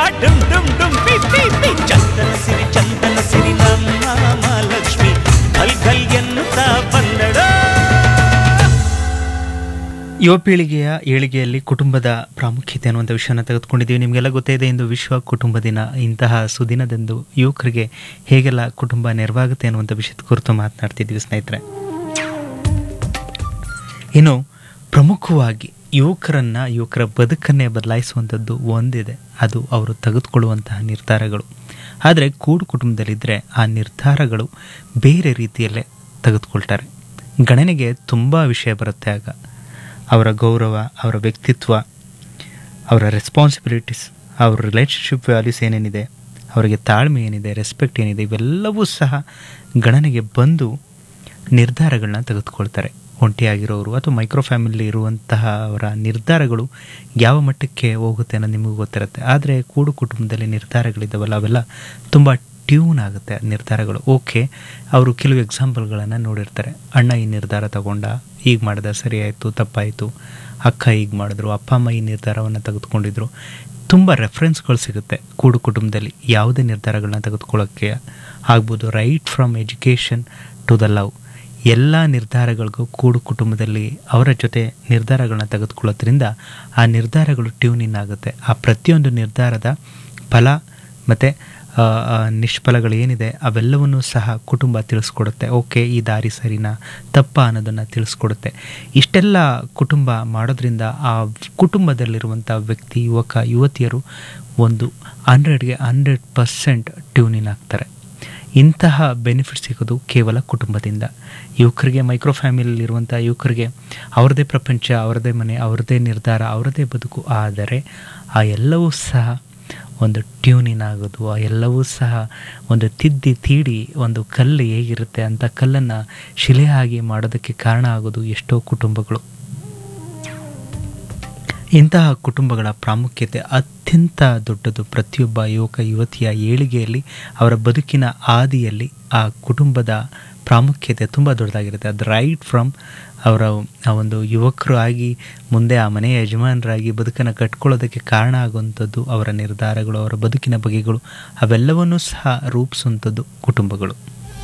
ಡುಮ್ ಡುಮ್ ಡುಮ್ ಪಿ ಪಿ ಪಿ ಚಂದನ ಸಿರಿ ಚಂದನ ಸಿರಿ ನಮ್ಮ ಮಹಾಲಕ್ಷ್ಮಿ ಘಲ್ ಘಲ್ ಎನ್ನುತ್ತಾ ಬಂದಳು ಯುವ ಪೀಳಿಗೆಯ ಏಳಿಗೆಯಲ್ಲಿ ಕುಟುಂಬದ ಪ್ರಾಮುಖ್ಯತೆ ಅನ್ನುವಂಥ ವಿಷಯನ ತೆಗೆದುಕೊಂಡಿದ್ದೀವಿ ನಿಮಗೆಲ್ಲ ಗೊತ್ತೇ ಇದೆ ಇಂದು ವಿಶ್ವ ಕುಟುಂಬ ದಿನ ಇಂತಹ ಸುದಿನದಂದು ಯುವಕರಿಗೆ ಹೇಗೆಲ್ಲ ಕುಟುಂಬ ನೆರವಾಗುತ್ತೆ ಅನ್ನುವಂಥ ವಿಷಯದ ಕುರಿತು ಮಾತನಾಡ್ತಿದ್ದೀವಿ ಸ್ನೇಹಿತರೆ ಇನ್ನು ಪ್ರಮುಖವಾಗಿ ಯುವಕರನ್ನ ಯುವಕರ ಬದುಕನ್ನೇ ಬದಲಾಯಿಸುವಂಥದ್ದು ಒಂದಿದೆ ಅದು ಅವರು ತೆಗೆದುಕೊಳ್ಳುವಂತಹ ನಿರ್ಧಾರಗಳು ಆದರೆ ಕೂಡು ಕುಟುಂಬದಲ್ಲಿದ್ದರೆ ಆ ನಿರ್ಧಾರಗಳು ಬೇರೆ ರೀತಿಯಲ್ಲೇ ತೆಗೆದುಕೊಳ್ತಾರೆ ಗಣನೆಗೆ ತುಂಬ ವಿಷಯ ಬರುತ್ತೆ ಆಗ ಅವರ ಗೌರವ ಅವರ ವ್ಯಕ್ತಿತ್ವ ಅವರ ರೆಸ್ಪಾನ್ಸಿಬಿಲಿಟೀಸ್ ಅವ್ರ ರಿಲೇಷನ್ಶಿಪ್ ವ್ಯಾಲ್ಯೂಸ್ ಏನೇನಿದೆ ಅವರಿಗೆ ತಾಳ್ಮೆ ಏನಿದೆ ರೆಸ್ಪೆಕ್ಟ್ ಏನಿದೆ ಇವೆಲ್ಲವೂ ಸಹ ಗಣನೆಗೆ ಬಂದು ನಿರ್ಧಾರಗಳನ್ನ ತೆಗೆದುಕೊಳ್ತಾರೆ ಒಂಟಿಯಾಗಿರೋರು ಅಥವಾ ಮೈಕ್ರೋ ಫ್ಯಾಮಿಲಿ ಇರುವಂತಹ ಅವರ ನಿರ್ಧಾರಗಳು ಯಾವ ಮಟ್ಟಕ್ಕೆ ಹೋಗುತ್ತೆ ಅನ್ನೋದು ನಿಮಗೂ ಗೊತ್ತಿರುತ್ತೆ ಆದರೆ ಕೂಡು ಕುಟುಂಬದಲ್ಲಿ ನಿರ್ಧಾರಗಳಿದ್ದಾವಲ್ಲ ಅವೆಲ್ಲ ತುಂಬ ಟ್ಯೂನ್ ಆಗುತ್ತೆ ಆ ನಿರ್ಧಾರಗಳು ಓಕೆ ಅವರು ಕೆಲವು ಎಕ್ಸಾಂಪಲ್ಗಳನ್ನು ನೋಡಿರ್ತಾರೆ ಅಣ್ಣ ಈ ನಿರ್ಧಾರ ತಗೊಂಡ ಈಗ ಮಾಡ್ದ ಸರಿ ಆಯಿತು ತಪ್ಪಾಯಿತು ಅಕ್ಕ ಈಗ ಮಾಡಿದ್ರು ಅಪ್ಪ ಅಮ್ಮ ಈ ನಿರ್ಧಾರವನ್ನು ತೆಗೆದುಕೊಂಡಿದ್ರು ತುಂಬ ರೆಫರೆನ್ಸ್ಗಳು ಸಿಗುತ್ತೆ ಕೂಡು ಕುಟುಂಬದಲ್ಲಿ ಯಾವುದೇ ನಿರ್ಧಾರಗಳನ್ನ ತೆಗೆದುಕೊಳ್ಳೋಕ್ಕೆ ಆಗ್ಬೋದು right from education to the love ಎಲ್ಲ ನಿರ್ಧಾರಗಳಿಗೂ ಕೂಡು ಕುಟುಂಬದಲ್ಲಿ ಅವರ ಜೊತೆ ನಿರ್ಧಾರಗಳನ್ನ ತೆಗೆದುಕೊಳ್ಳೋದ್ರಿಂದ ಆ ನಿರ್ಧಾರಗಳು ಟ್ಯೂನ್ ಇನ್ ಆಗುತ್ತೆ ಆ ಪ್ರತಿಯೊಂದು ನಿರ್ಧಾರದ ಫಲ ಮತ್ತು ನಿಷ್ಫಲಗಳು ಏನಿದೆ ಅವೆಲ್ಲವನ್ನೂ ಸಹ ಕುಟುಂಬ ತಿಳಿಸ್ಕೊಡುತ್ತೆ ಓಕೆ ಈ ದಾರಿ ಸರಿನಾ ತಪ್ಪ ಅನ್ನೋದನ್ನು ತಿಳಿಸ್ಕೊಡುತ್ತೆ ಇಷ್ಟೆಲ್ಲ ಕುಟುಂಬ ಮಾಡೋದ್ರಿಂದ ಆ ಕುಟುಂಬದಲ್ಲಿರುವಂಥ ವ್ಯಕ್ತಿ ಯುವಕ ಯುವತಿಯರು ಒಂದು ಹಂಡ್ರೆಡ್ಗೆ ಹಂಡ್ರೆಡ್ ಪರ್ಸೆಂಟ್ ಟ್ಯೂನ್ ಇನ್ ಆಗ್ತಾರೆ ಇಂತಹ ಬೆನಿಫಿಟ್ ಸಿಗೋದು ಕೇವಲ ಕುಟುಂಬದಿಂದ ಯುವಕರಿಗೆ ಮೈಕ್ರೋ ಫ್ಯಾಮಿಲಿಯಲ್ಲಿರುವಂಥ ಯುವಕರಿಗೆ ಅವ್ರದ್ದೇ ಪ್ರಪಂಚ ಅವ್ರದ್ದೇ ಮನೆ ಅವ್ರದ್ದೇ ನಿರ್ಧಾರ ಅವ್ರದ್ದೇ ಬದುಕು ಆದರೆ ಆ ಎಲ್ಲವೂ ಸಹ ಒಂದು ಟ್ಯೂನ್ ಇನ್ ಆಗೋದು ಆ ಎಲ್ಲವೂ ಸಹ ಒಂದು ತಿದ್ದಿ ತೀಡಿ ಒಂದು ಕಲ್ಲು ಹೇಗಿರುತ್ತೆ ಅಂತ ಕಲ್ಲನ್ನು ಶಿಲೆಯಾಗಿ ಮಾಡೋದಕ್ಕೆ ಕಾರಣ ಆಗೋದು ಎಷ್ಟೋ ಕುಟುಂಬಗಳು ಇಂತಹ ಕುಟುಂಬಗಳ ಪ್ರಾಮುಖ್ಯತೆ ಅತ್ಯಂತ ದೊಡ್ಡದು ಪ್ರತಿಯೊಬ್ಬ ಯುವಕ ಯುವತಿಯ ಏಳಿಗೆಯಲ್ಲಿ ಅವರ ಬದುಕಿನ ಆದಿಯಲ್ಲಿ ಆ ಕುಟುಂಬದ ಪ್ರಾಮುಖ್ಯತೆ ತುಂಬ ದೊಡ್ಡದಾಗಿರುತ್ತೆ ಅದು ರೈಟ್ ಫ್ರಮ್ ಅವರ ಆ ಒಂದು ಯುವಕರು ಆಗಿ ಮುಂದೆ ಆ ಮನೆಯ ಯಜಮಾನರಾಗಿ ಬದುಕನ್ನು ಕಟ್ಕೊಳ್ಳೋದಕ್ಕೆ ಕಾರಣ ಆಗುವಂಥದ್ದು ಅವರ ನಿರ್ಧಾರಗಳು ಅವರ ಬದುಕಿನ ಬಗೆಗಳು ಅವೆಲ್ಲವನ್ನೂ ಸಹ ರೂಪಿಸುವಂಥದ್ದು ಕುಟುಂಬಗಳು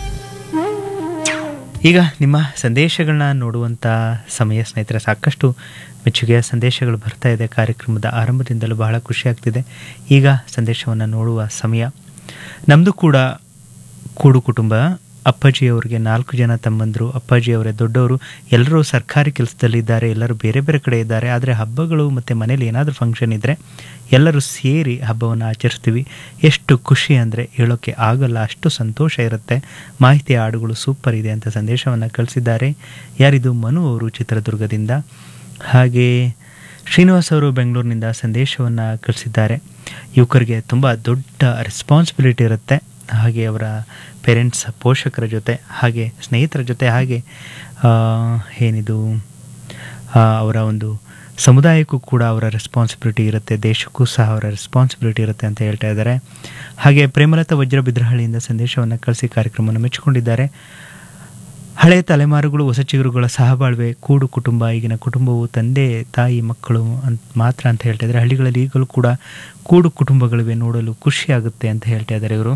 ಈಗ ನಿಮ್ಮ ಸಂದೇಶಗಳನ್ನ ನೋಡುವಂಥ ಸಮಯ ಸ್ನೇಹಿತರೆ ಸಾಕಷ್ಟು ಮೆಚ್ಚುಗೆಯ ಸಂದೇಶಗಳು ಬರ್ತಾ ಇದೆ ಕಾರ್ಯಕ್ರಮದ ಆರಂಭದಿಂದಲೂ ಬಹಳ ಖುಷಿ ಆಗ್ತಿದೆ ಈಗ ಸಂದೇಶವನ್ನು ನೋಡುವ ಸಮಯ ನಮ್ಮದು ಕೂಡ ಕೂಡು ಕುಟುಂಬ ಅಪ್ಪಾಜಿಯವರಿಗೆ ನಾಲ್ಕು ಜನ ತಮ್ಮಂದರು ಅಪ್ಪಾಜಿಯವರೇ ದೊಡ್ಡವರು ಎಲ್ಲರೂ ಸರ್ಕಾರಿ ಕೆಲಸದಲ್ಲಿದ್ದಾರೆ ಎಲ್ಲರೂ ಬೇರೆ ಬೇರೆ ಕಡೆ ಇದ್ದಾರೆ ಆದರೆ ಹಬ್ಬಗಳು ಮತ್ತು ಮನೇಲಿ ಏನಾದರೂ ಫಂಕ್ಷನ್ ಇದ್ದರೆ ಎಲ್ಲರೂ ಸೇರಿ ಹಬ್ಬವನ್ನು ಆಚರಿಸ್ತೀವಿ ಎಷ್ಟು ಖುಷಿ ಅಂದರೆ ಹೇಳೋಕ್ಕೆ ಆಗಲ್ಲ ಅಷ್ಟು ಸಂತೋಷ ಇರುತ್ತೆ ಮಾಹಿತಿ ಹಾಡುಗಳು ಸೂಪರ್ ಇದೆ ಅಂತ ಸಂದೇಶವನ್ನು ಕಳಿಸಿದ್ದಾರೆ ಯಾರಿದು ಮನು ಅವರು ಚಿತ್ರದುರ್ಗದಿಂದ ಹಾಗೆ ಶ್ರೀನಿವಾಸ್ ಅವರು ಬೆಂಗಳೂರಿನಿಂದ ಸಂದೇಶವನ್ನು ಕಳಿಸಿದ್ದಾರೆ ಯುವಕರಿಗೆ ತುಂಬ ದೊಡ್ಡ ರೆಸ್ಪಾನ್ಸಿಬಿಲಿಟಿ ಇರುತ್ತೆ ಹಾಗೆ ಅವರ ಪೇರೆಂಟ್ಸ್ ಪೋಷಕರ ಜೊತೆ ಹಾಗೆ ಸ್ನೇಹಿತರ ಜೊತೆ ಹಾಗೆ ಆ, ಏನಿದು ಆ, ಅವರ ಒಂದು ಸಮುದಾಯಕ್ಕೂ ಕೂಡ ಅವರ ರೆಸ್ಪಾನ್ಸಿಬಿಲಿಟಿ ಇರುತ್ತೆ ದೇಶಕ್ಕೂ ಸಹ ಅವರ ರೆಸ್ಪಾನ್ಸಿಬಿಲಿಟಿ ಇರುತ್ತೆ ಅಂತ ಹೇಳ್ತಾ ಇದ್ದಾರೆ ಹಾಗೆ ಪ್ರೇಮಲತಾ ವಜ್ರ ಬಿದ್ರಹಳ್ಳಿಯಿಂದ ಸಂದೇಶವನ್ನು ಕಳಿಸಿ ಕಾರ್ಯಕ್ರಮವನ್ನು ಮೆಚ್ಚಿಕೊಂಡಿದ್ದಾರೆ ಹಳೆಯ ತಲೆಮಾರುಗಳು ಹೊಸ ಚಿಗುರುಗಳ ಸಹಬಾಳ್ವೆ ಕೂಡು ಕುಟುಂಬ ಈಗಿನ ಕುಟುಂಬವು ತಂದೆ ತಾಯಿ ಮಕ್ಕಳು ಅಂತ ಮಾತ್ರ ಅಂತ ಹೇಳ್ತಾ ಇದ್ದಾರೆ ಹಳ್ಳಿಗಳಲ್ಲಿ ಈಗಲೂ ಕೂಡ ಕೂಡು ಕುಟುಂಬಗಳಿವೆ ನೋಡಲು ಖುಷಿ ಆಗುತ್ತೆ ಅಂತ ಹೇಳ್ತಾ ಇದ್ದಾರೆ ಇವರು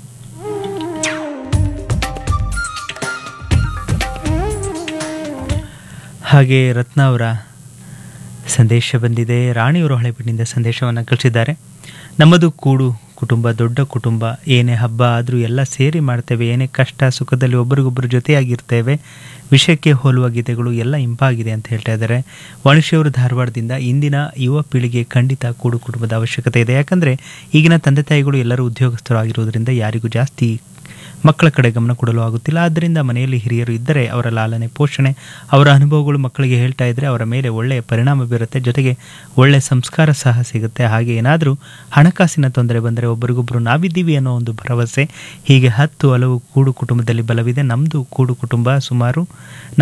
ಹಾಗೆ ರತ್ನ ಅವರ ಸಂದೇಶ ಬಂದಿದೆ ರಾಣಿಯವರು ಹಳೆಬೀಡಿನಿಂದ ಸಂದೇಶವನ್ನು ಕಳಿಸಿದ್ದಾರೆ ನಮ್ಮದು ಕೂಡು ಕುಟುಂಬ ದೊಡ್ಡ ಕುಟುಂಬ ಏನೇ ಹಬ್ಬ ಆದರೂ ಎಲ್ಲ ಸೇರಿ ಮಾಡ್ತೇವೆ ಏನೇ ಕಷ್ಟ ಸುಖದಲ್ಲಿ ಒಬ್ಬರಿಗೊಬ್ಬರು ಜೊತೆಯಾಗಿರ್ತೇವೆ ವಿಷಯಕ್ಕೆ ಹೋಲುವ ಗೀತೆಗಳು ಎಲ್ಲ ಇಂಪಾಗಿದೆ ಅಂತ ಹೇಳ್ತಾ ಇದ್ದಾರೆ ವಾಣಿಶ್ಯವರು ಧಾರವಾಡದಿಂದ ಇಂದಿನ ಯುವ ಪೀಳಿಗೆ ಖಂಡಿತ ಕೂಡು ಕುಟುಂಬದ ಅವಶ್ಯಕತೆ ಇದೆ ಯಾಕಂದರೆ ಈಗಿನ ತಂದೆ ತಾಯಿಗಳು ಎಲ್ಲರೂ ಉದ್ಯೋಗಸ್ಥರು ಆಗಿರುವುದರಿಂದ ಯಾರಿಗೂ ಜಾಸ್ತಿ ಮಕ್ಕಳ ಕಡೆ ಗಮನ ಕೊಡಲು ಆಗುತ್ತಿಲ್ಲ ಆದ್ದರಿಂದ ಮನೆಯಲ್ಲಿ ಹಿರಿಯರು ಇದ್ದರೆ ಅವರ ಲಾಲನೆ ಪೋಷಣೆ ಅವರ ಅನುಭವಗಳು ಮಕ್ಕಳಿಗೆ ಹೇಳ್ತಾ ಇದ್ದರೆ ಅವರ ಮೇಲೆ ಒಳ್ಳೆಯ ಪರಿಣಾಮ ಬೀರುತ್ತೆ ಜೊತೆಗೆ ಒಳ್ಳೆಯ ಸಂಸ್ಕಾರ ಸಹ ಸಿಗುತ್ತೆ ಹಾಗೆ ಏನಾದರೂ ಹಣಕಾಸಿನ ತೊಂದರೆ ಬಂದರೆ ಒಬ್ಬರಿಗೊಬ್ಬರು ನಾವಿದ್ದೀವಿ ಅನ್ನೋ ಒಂದು ಭರವಸೆ ಹೀಗೆ ಹತ್ತು ಹಲವು ಕೂಡು ಕುಟುಂಬದಲ್ಲಿ ಬಲವಿದೆ ನಮ್ಮದು ಕೂಡು ಕುಟುಂಬ ಸುಮಾರು